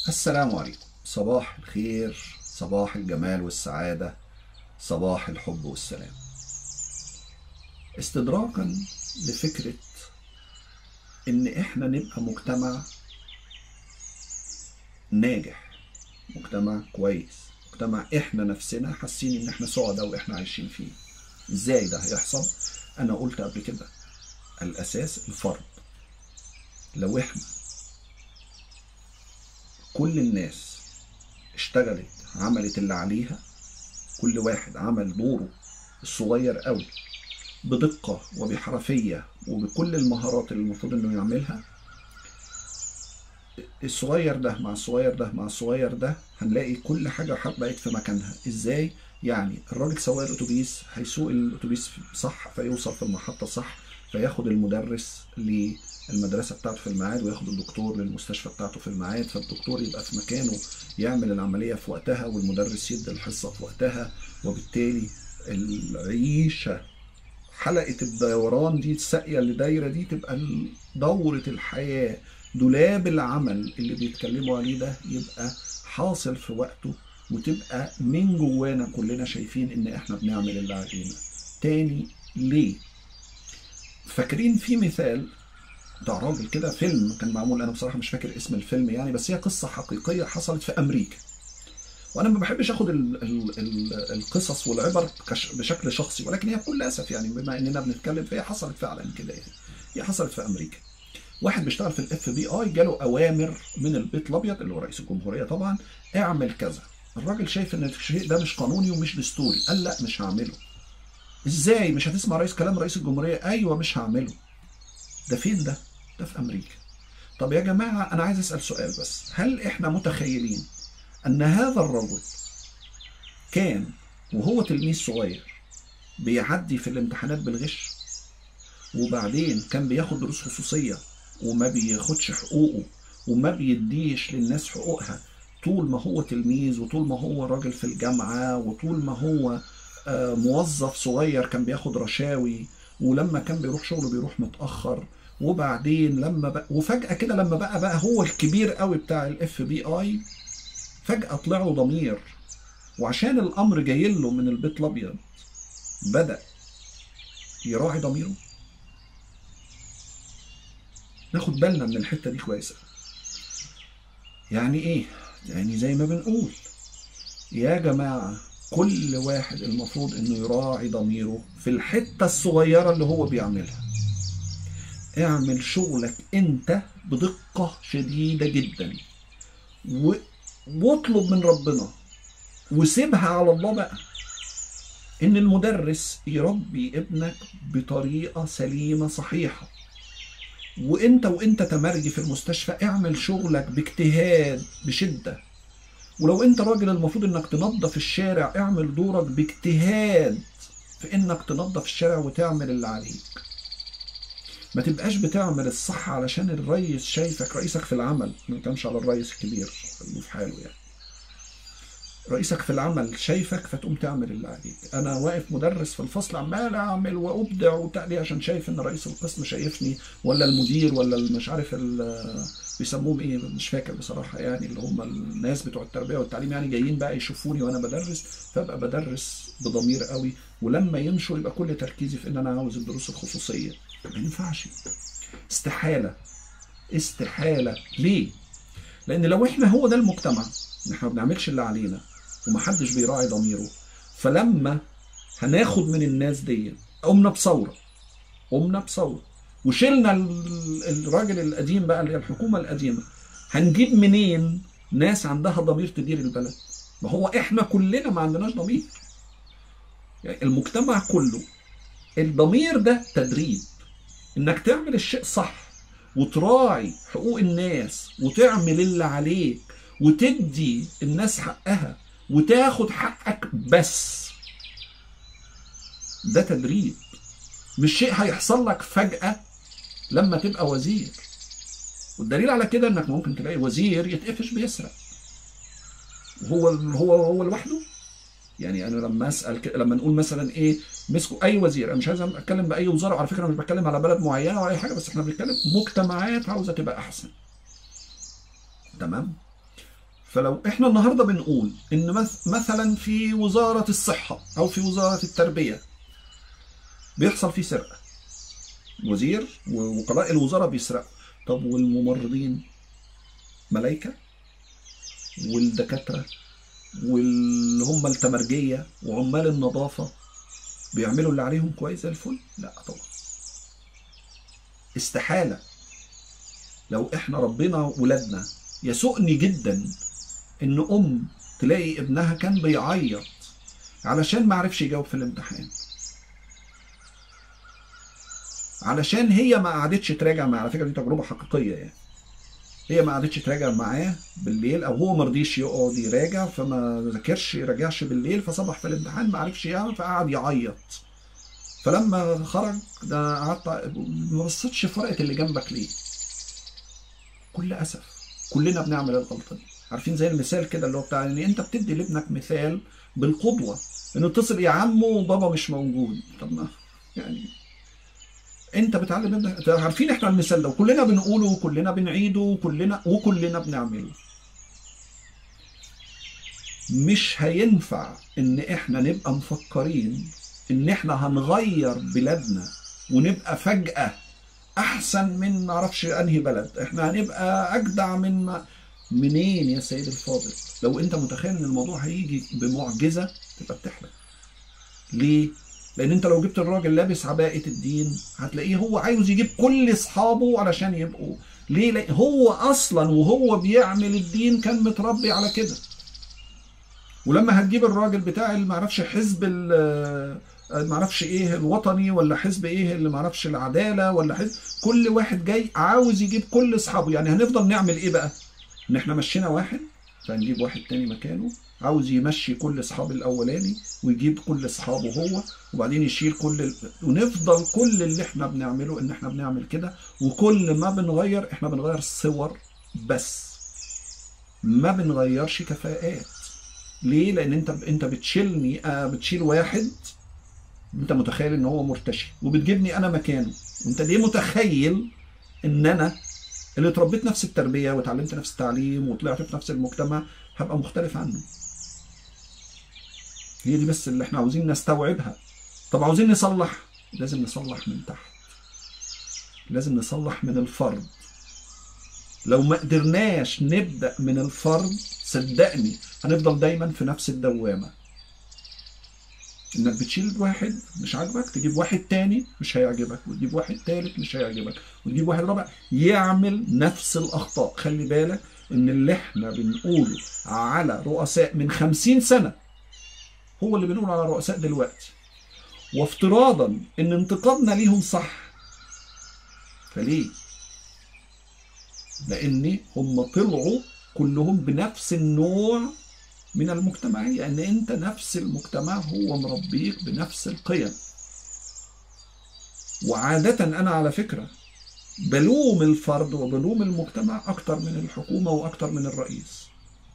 السلام عليكم صباح الخير صباح الجمال والسعادة صباح الحب والسلام استدراكا لفكرة إن إحنا نبقى مجتمع ناجح مجتمع كويس مجتمع إحنا نفسنا حاسين إن إحنا سعداء وإحنا عايشين فيه إزاي ده هيحصل؟ أنا قلت قبل كده الأساس الفرد لو إحنا كل الناس اشتغلت عملت اللي عليها كل واحد عمل دوره الصغير قوي بدقة وبحرفية وبكل المهارات اللي المفروض انه يعملها الصغير ده مع الصغير ده مع الصغير ده هنلاقي كل حاجة بقت في مكانها ازاي يعني الراجل سواق الاتوبيس هيسوق الاتوبيس صح فيوصل في المحطة صح فياخد المدرس للمدرسة بتاعته في الميعاد وياخد الدكتور للمستشفى بتاعته في الميعاد فالدكتور يبقى في مكانه يعمل العملية في وقتها والمدرس يدي الحصة في وقتها وبالتالي العيشة حلقة الدوران دي الساقية اللي دايرة دي تبقى دورة الحياة دولاب العمل اللي بيتكلموا عليه ده يبقى حاصل في وقته وتبقى من جوانا كلنا شايفين ان احنا بنعمل اللي علينا تاني ليه فاكرين في مثال بتاع راجل كده فيلم كان معمول انا بصراحه مش فاكر اسم الفيلم يعني بس هي قصه حقيقيه حصلت في امريكا وانا ما بحبش اخد ال ال ال القصص والعبر بشكل شخصي ولكن هي بكل اسف يعني بما اننا بنتكلم فهي حصلت فعلا كده يعني هي حصلت في امريكا واحد بيشتغل في الاف بي اي جاله اوامر من البيت الابيض اللي هو رئيس الجمهوريه طبعا اعمل كذا الراجل شايف ان الشيء ده مش قانوني ومش دستوري قال لا مش هعمله ازاي مش هتسمع رئيس كلام رئيس الجمهوريه ايوه مش هعمله ده فين ده ده في امريكا طب يا جماعه انا عايز اسال سؤال بس هل احنا متخيلين ان هذا الرجل كان وهو تلميذ صغير بيعدي في الامتحانات بالغش وبعدين كان بياخد دروس خصوصيه وما بياخدش حقوقه وما بيديش للناس حقوقها طول ما هو تلميذ وطول ما هو راجل في الجامعه وطول ما هو موظف صغير كان بياخد رشاوي ولما كان بيروح شغله بيروح متاخر وبعدين لما بقى وفجاه كده لما بقى بقى هو الكبير قوي بتاع الاف بي اي فجاه طلع له ضمير وعشان الامر جاي له من البيت الابيض بدا يراعي ضميره ناخد بالنا من الحته دي كويسه يعني ايه يعني زي ما بنقول يا جماعه كل واحد المفروض انه يراعي ضميره في الحته الصغيره اللي هو بيعملها اعمل شغلك انت بدقه شديده جدا و... واطلب من ربنا وسيبها على الله بقى ان المدرس يربي ابنك بطريقه سليمه صحيحه وانت وانت تمرجي في المستشفى اعمل شغلك باجتهاد بشده ولو انت راجل المفروض انك تنظف الشارع اعمل دورك باجتهاد في انك تنظف الشارع وتعمل اللي عليك ما تبقاش بتعمل الصح علشان الريس شايفك رئيسك في العمل ما كانش على الريس الكبير خليه في حاله يعني رئيسك في العمل شايفك فتقوم تعمل اللي عليك انا واقف مدرس في الفصل عمال اعمل وابدع وتقلي عشان شايف ان رئيس القسم شايفني ولا المدير ولا مش عارف بيسموهم ايه مش فاكر بصراحه يعني اللي هم الناس بتوع التربيه والتعليم يعني جايين بقى يشوفوني وانا بدرس فابقى بدرس بضمير قوي ولما يمشوا يبقى كل تركيزي في ان انا عاوز الدروس الخصوصيه ما ينفعش استحاله استحاله ليه؟ لان لو احنا هو ده المجتمع ان احنا ما بنعملش اللي علينا ومحدش بيراعي ضميره فلما هناخد من الناس دي قمنا بثوره قمنا بثوره وشلنا الراجل القديم بقى اللي هي الحكومه القديمه هنجيب منين ناس عندها ضمير تدير البلد ما هو احنا كلنا ما عندناش ضمير يعني المجتمع كله الضمير ده تدريب انك تعمل الشيء صح وتراعي حقوق الناس وتعمل اللي عليك وتدي الناس حقها وتاخد حقك بس ده تدريب مش شيء هيحصل لك فجأة لما تبقى وزير والدليل على كده انك ممكن تلاقي وزير يتقفش بيسرق وهو هو هو لوحده يعني انا لما اسال ك... لما نقول مثلا ايه مسكوا اي وزير انا مش عايز اتكلم باي وزاره وعلى فكره انا مش بتكلم على بلد معينه ولا اي حاجه بس احنا بنتكلم مجتمعات عاوزه تبقى احسن تمام فلو احنا النهارده بنقول ان مث- مثلا في وزاره الصحه او في وزاره التربيه بيحصل فيه سرقه وزير ووكلاء الوزاره بيسرقوا طب والممرضين ملايكه والدكاتره واللي هم التمرجيه وعمال النظافه بيعملوا اللي عليهم كويس زي الفل لا طبعا استحاله لو احنا ربنا ولادنا يسوءني جدا ان ام تلاقي ابنها كان بيعيط علشان ما عرفش يجاوب في الامتحان علشان هي ما قعدتش تراجع معاه على فكره دي تجربه حقيقيه يعني هي ما قعدتش تراجع معاه بالليل او هو ما رضيش يقعد يراجع فما ذاكرش يراجعش بالليل فصبح في الامتحان ما عرفش يعمل فقعد يعيط فلما خرج ده قعدت ما بصيتش في ورقه اللي جنبك ليه كل اسف كلنا بنعمل الغلطه دي عارفين زي المثال كده اللي هو بتاع ان انت بتدي لابنك مثال بالقدوه انه اتصل يا عمو بابا مش موجود طب ما يعني انت بتعلم ابنك عارفين احنا المثال ده وكلنا بنقوله وكلنا بنعيده وكلنا وكلنا بنعمله مش هينفع ان احنا نبقى مفكرين ان احنا هنغير بلادنا ونبقى فجأة احسن من معرفش انهي بلد احنا هنبقى اجدع من ما منين يا سيد الفاضل لو انت متخيل ان الموضوع هيجي بمعجزة تبقى بتحلم ليه لان انت لو جبت الراجل لابس عباءة الدين هتلاقيه هو عاوز يجيب كل اصحابه علشان يبقوا ليه لأن هو اصلا وهو بيعمل الدين كان متربي على كده ولما هتجيب الراجل بتاع اللي معرفش حزب ال- معرفش ايه الوطني ولا حزب ايه اللي معرفش العداله ولا حزب كل واحد جاي عاوز يجيب كل اصحابه يعني هنفضل نعمل ايه بقى؟ ان احنا مشينا واحد فنجيب واحد تاني مكانه عاوز يمشي كل اصحاب الاولاني ويجيب كل اصحابه هو وبعدين يشيل كل ال... ونفضل كل اللي احنا بنعمله ان احنا بنعمل كده وكل ما بنغير احنا بنغير صور بس ما بنغيرش كفاءات ليه؟ لان انت انت بتشيلني آه بتشيل واحد انت متخيل ان هو مرتشي وبتجيبني انا مكانه وانت ليه متخيل ان انا اللي اتربيت نفس التربيه وتعلمت نفس التعليم وطلعت في نفس المجتمع هبقى مختلف عنه هي دي بس اللي احنا عاوزين نستوعبها طب عاوزين نصلح لازم نصلح من تحت لازم نصلح من الفرد لو ما قدرناش نبدأ من الفرد صدقني هنفضل دايما في نفس الدوامة انك بتشيل واحد مش عاجبك تجيب واحد تاني مش هيعجبك وتجيب واحد تالت مش هيعجبك وتجيب واحد رابع يعمل نفس الاخطاء خلي بالك ان اللي احنا بنقوله على رؤساء من خمسين سنة هو اللي بنقوله على رؤساء دلوقتي وافتراضا ان انتقادنا ليهم صح فليه لان هم طلعوا كلهم بنفس النوع من المجتمعية ان انت نفس المجتمع هو مربيك بنفس القيم وعادة انا على فكرة بلوم الفرد وبلوم المجتمع اكتر من الحكومة واكتر من الرئيس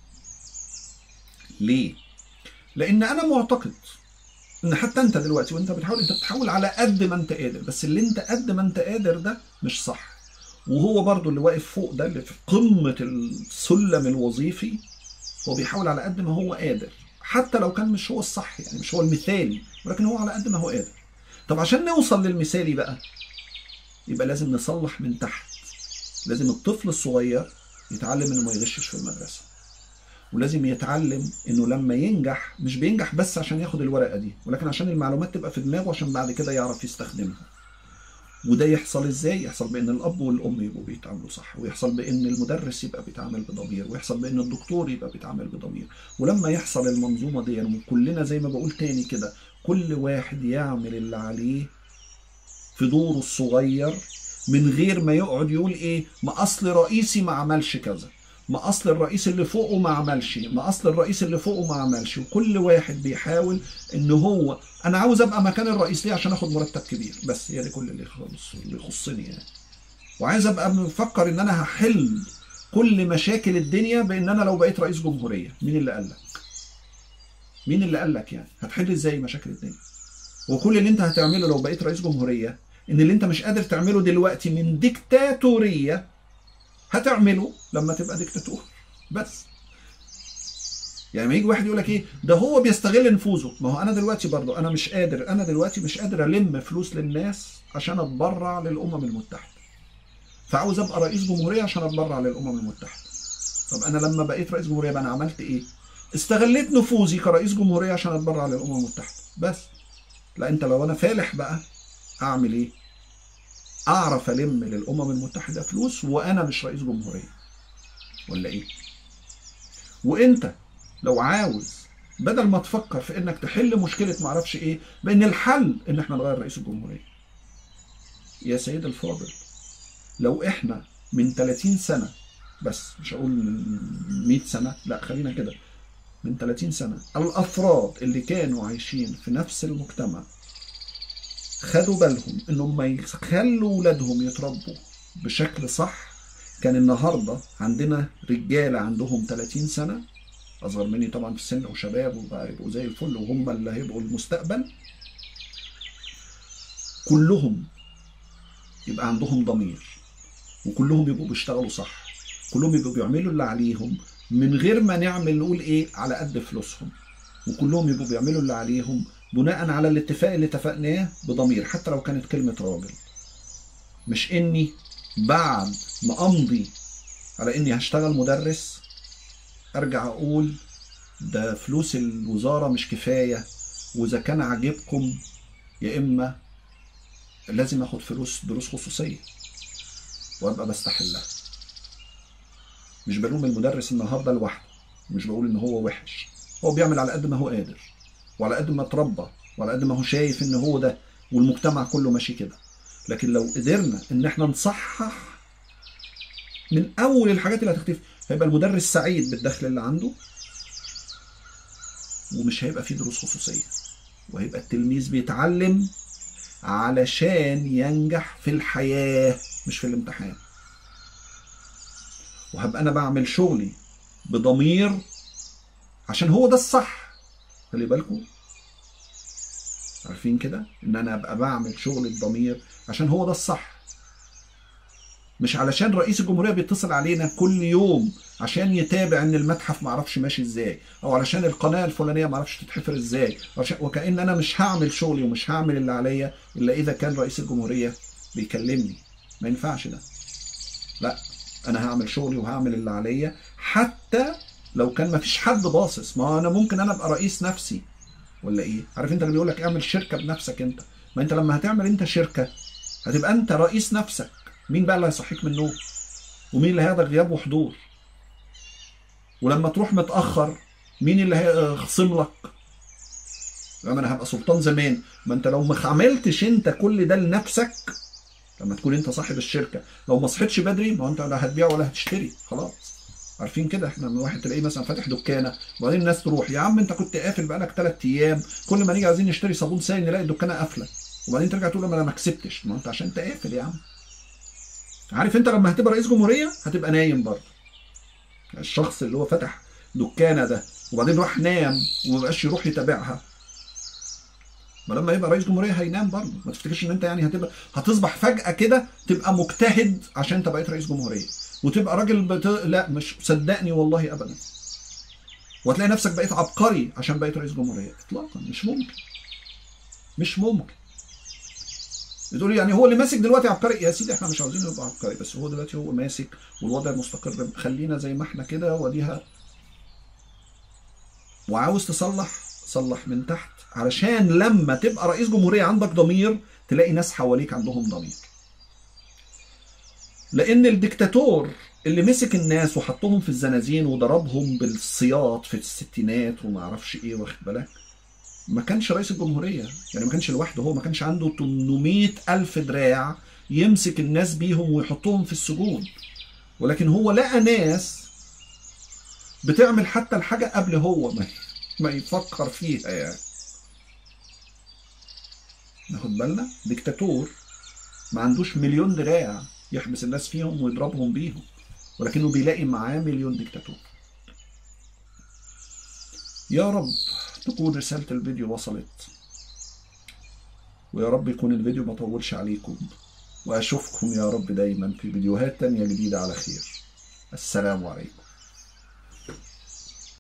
ليه؟ لان انا معتقد ان حتى انت دلوقتي وانت بتحاول انت بتحاول على قد ما انت قادر بس اللي انت قد ما انت قادر ده مش صح وهو برضو اللي واقف فوق ده اللي في قمة السلم الوظيفي هو بيحاول على قد ما هو قادر حتى لو كان مش هو الصح يعني مش هو المثالي ولكن هو على قد ما هو قادر طب عشان نوصل للمثالي بقى يبقى لازم نصلح من تحت لازم الطفل الصغير يتعلم انه ما يغشش في المدرسه ولازم يتعلم انه لما ينجح مش بينجح بس عشان ياخد الورقه دي ولكن عشان المعلومات تبقى في دماغه عشان بعد كده يعرف يستخدمها وده يحصل ازاي يحصل بان الاب والام يبقوا بيتعاملوا صح ويحصل بان المدرس يبقى بيتعامل بضمير ويحصل بان الدكتور يبقى بيتعامل بضمير ولما يحصل المنظومه دي يعني وكلنا زي ما بقول تاني كده كل واحد يعمل اللي عليه في دوره الصغير من غير ما يقعد يقول ايه ما اصل رئيسي ما عملش كذا ما اصل الرئيس اللي فوقه ما عملش ما اصل الرئيس اللي فوقه ما عملش وكل واحد بيحاول ان هو انا عاوز ابقى مكان الرئيس ليه عشان اخد مرتب كبير بس هي دي كل اللي يخص اللي يخصني يعني وعايز ابقى مفكر ان انا هحل كل مشاكل الدنيا بان انا لو بقيت رئيس جمهوريه مين اللي قال لك مين اللي قال لك يعني هتحل ازاي مشاكل الدنيا وكل اللي انت هتعمله لو بقيت رئيس جمهوريه ان اللي انت مش قادر تعمله دلوقتي من ديكتاتوريه هتعمله لما تبقى ديكتاتور بس يعني ما يجي واحد يقول لك ايه ده هو بيستغل نفوذه ما هو انا دلوقتي برضو انا مش قادر انا دلوقتي مش قادر الم فلوس للناس عشان اتبرع للامم المتحده فعاوز ابقى رئيس جمهوريه عشان اتبرع للامم المتحده طب انا لما بقيت رئيس جمهوريه بقى انا عملت ايه استغليت نفوذي كرئيس جمهوريه عشان اتبرع للامم المتحده بس لا انت لو انا فالح بقى اعمل ايه اعرف الم للامم المتحده فلوس وانا مش رئيس جمهوريه ولا ايه وانت لو عاوز بدل ما تفكر في انك تحل مشكله معرفش ايه بان الحل ان احنا نغير رئيس الجمهوريه يا سيد الفاضل لو احنا من 30 سنه بس مش هقول من 100 سنه لا خلينا كده من 30 سنه الافراد اللي كانوا عايشين في نفس المجتمع خدوا بالهم انهم ما يخلوا ولادهم يتربوا بشكل صح كان النهارده عندنا رجاله عندهم 30 سنه اصغر مني طبعا في السن وشباب وبقى يبقوا زي الفل وهم اللي هيبقوا المستقبل كلهم يبقى عندهم ضمير وكلهم يبقوا بيشتغلوا صح كلهم يبقوا بيعملوا اللي عليهم من غير ما نعمل نقول ايه على قد فلوسهم وكلهم يبقوا بيعملوا اللي عليهم بناء على الاتفاق اللي اتفقناه بضمير حتى لو كانت كلمة راجل مش اني بعد ما امضي على اني هشتغل مدرس ارجع اقول ده فلوس الوزارة مش كفاية واذا كان عاجبكم يا اما لازم اخد فلوس دروس خصوصية وابقى بستحلها مش بلوم المدرس النهارده لوحده مش بقول ان هو وحش هو بيعمل على قد ما هو قادر وعلى قد ما اتربى وعلى قد ما هو شايف ان هو ده والمجتمع كله ماشي كده لكن لو قدرنا ان احنا نصحح من اول الحاجات اللي هتختفي هيبقى المدرس سعيد بالدخل اللي عنده ومش هيبقى فيه دروس خصوصيه وهيبقى التلميذ بيتعلم علشان ينجح في الحياه مش في الامتحان وهبقى انا بعمل شغلي بضمير عشان هو ده الصح خلي بالكم عارفين كده ان انا ابقى بعمل شغل بضمير عشان هو ده الصح مش علشان رئيس الجمهوريه بيتصل علينا كل يوم عشان يتابع ان المتحف معرفش ماشي ازاي او علشان القناه الفلانيه معرفش تتحفر ازاي عشان وكأن انا مش هعمل شغلي ومش هعمل اللي عليا الا اذا كان رئيس الجمهوريه بيكلمني ما ينفعش ده لا انا هعمل شغلي وهعمل اللي عليا حتى لو كان ما فيش حد باصص ما انا ممكن انا ابقى رئيس نفسي ولا ايه عارف انت اللي بيقول لك اعمل شركه بنفسك انت ما انت لما هتعمل انت شركه هتبقى انت رئيس نفسك مين بقى اللي هيصحيك من النوم ومين اللي هياخدك غياب وحضور ولما تروح متاخر مين اللي هيخصم لك لما انا هبقى سلطان زمان ما انت لو ما عملتش انت كل ده لنفسك لما تكون انت صاحب الشركه لو ما صحيتش بدري ما هو انت لا هتبيع ولا هتشتري خلاص عارفين كده احنا من واحد تلاقيه مثلا فاتح دكانه وبعدين الناس تروح يا عم انت كنت قافل بقالك ثلاث ايام كل ما نيجي عايزين نشتري صابون سائل نلاقي الدكانه قافله وبعدين ترجع تقول انا ما كسبتش ما انت عشان انت قافل يا عم عارف انت لما هتبقى رئيس جمهوريه هتبقى نايم برضه الشخص اللي هو فتح دكانه ده وبعدين راح نام وما بقاش يروح يتابعها ما لما يبقى رئيس جمهوريه هينام برضه ما تفتكرش ان انت يعني هتبقى هتصبح فجاه كده تبقى مجتهد عشان انت بقيت رئيس جمهوريه وتبقى راجل بت... لا مش صدقني والله ابدا وهتلاقي نفسك بقيت عبقري عشان بقيت رئيس جمهوريه اطلاقا مش ممكن مش ممكن بتقول يعني هو اللي ماسك دلوقتي عبقري يا سيدي احنا مش عاوزين يبقى عبقري بس هو دلوقتي هو ماسك والوضع مستقر خلينا زي ما احنا كده وديها وعاوز تصلح صلح من تحت علشان لما تبقى رئيس جمهورية عندك ضمير تلاقي ناس حواليك عندهم ضمير لأن الدكتاتور اللي مسك الناس وحطهم في الزنازين وضربهم بالسياط في الستينات وما اعرفش ايه واخد بالك ما كانش رئيس الجمهورية يعني ما كانش لوحده هو ما كانش عنده 800 ألف دراع يمسك الناس بيهم ويحطهم في السجون ولكن هو لقى ناس بتعمل حتى الحاجة قبل هو ما ما يفكر فيها يعني ناخد بالنا ديكتاتور ما عندوش مليون دراع يحبس الناس فيهم ويضربهم بيهم ولكنه بيلاقي معاه مليون ديكتاتور يا رب تكون رسالة الفيديو وصلت ويا رب يكون الفيديو ما طولش عليكم وأشوفكم يا رب دايما في فيديوهات تانية جديدة على خير السلام عليكم